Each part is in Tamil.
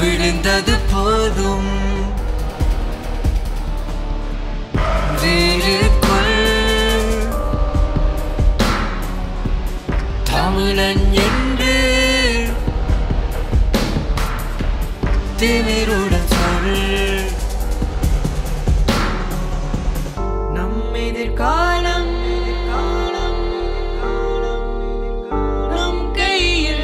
விழுந்தது போதும் வீடுக்குள் தமிழன் என்று திமிருடன் சொல் நம் எதிர்காலம் நம் கையில்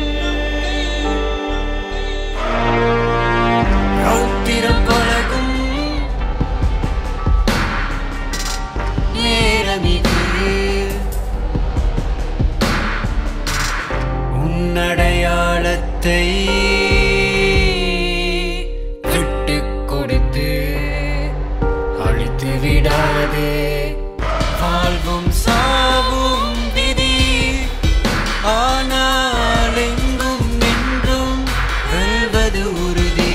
ரௌத்திரம் பழகும் நேரம் இது உன்னடையாளத்தை விட்டுக் கொடுத்து அழித்து விடாதே வாழ்வும் சாவும் விதி ஆனால் எங்கும் என்றும் வெல்வது உறுதி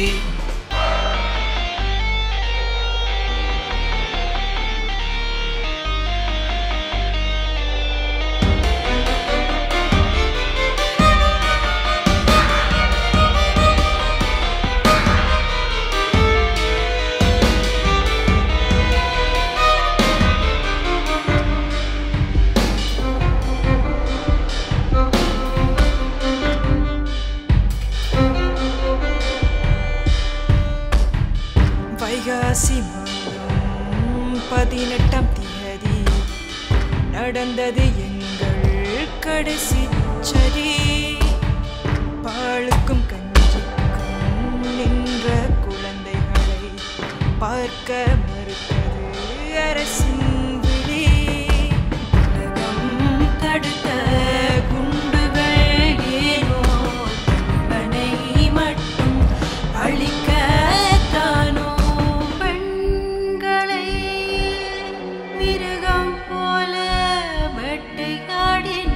வைகாசி மாதம் பதினெட்டாம் தேதி நடந்தது எங்கள் கடைசி சரி பாலுக்கும் கஞ்சிக்கும் நின்ற குழந்தைகளை பார்க்க மறுத்தது அரசின் விழி உலகம் தடுத்த குண்டுகள் ஏனோ தமிழனை மட்டும் அழிக்கத்தானோ பெண்களை மிருகம் போல வேட்டையாடினாய்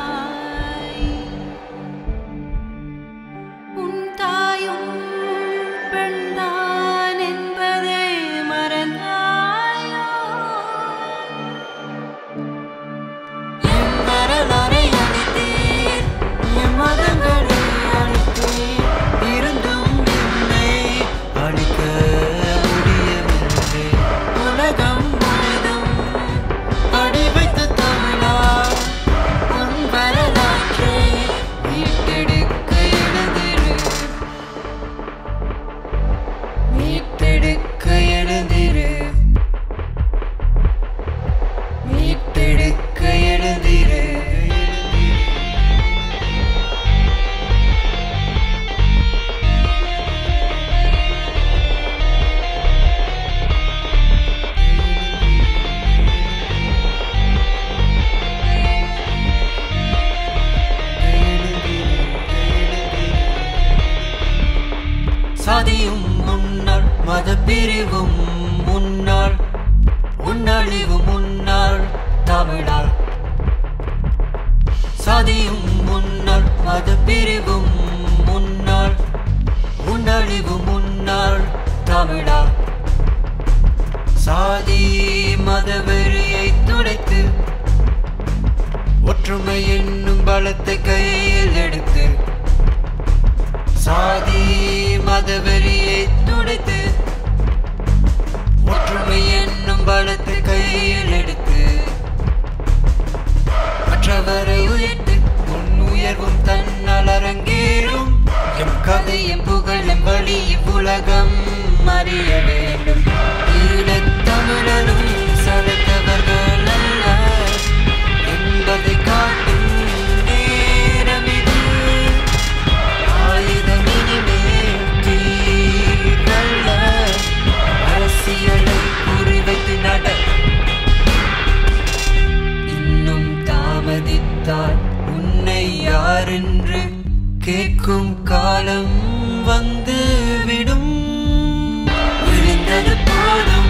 உன் தாயும் பெண்தான் என்பதை மறந்தாயோ என் வரலாறை அழித்தீர், என் மதங்களை அழித்தீர், இருந்தும் என்னை அழிக்க முடியவில்லை. உலகம் முழுதும் அடி வைத்த தமிழா, உன் வரலாற்றை மீட்டெடுக்க எழுந்திரு. மீட்டெடுக்க எழுந்திரு மீட்டெடுக்க எழுந்திரு சாதியும் முன்னாள் மதப்பிரிவும் முன்னாள் உன்னழிவு முன்னாள் தமிழால் சாதியும் முன்னாள் மதப்பிரிவும் முன்னாள் உன்னழிவு முன்னாள் தமிழால் சாதி மதவெறியை துடைத்து ஒற்றுமை என்னும் பலத்தை கையில் எடுத்து சாதி மதவெறியை துடைத்து ஒற்றுமை என்னும் பலத்தை கையில் எடுத்து மற்றவரை உயர்த்து உன் உயர்வும் தன்னால் அரங்கேறும் எம் கதையும் புகழும் வழி இவ்வுலகம் அறிய வேண்டும் ஈழத் தமிழனும் சளைத்தவர்கள் அல்ல என்பதை காட்டும் நேரம் இது ஆயுதம் இனிமேல் தீரல்ல அரசியலை குறிவைத்து நட இன்னும் தாமதித்தால் உன்னை யாரென்று கேட்கும் காலம் வந்து விடும் விழுந்தது போதும்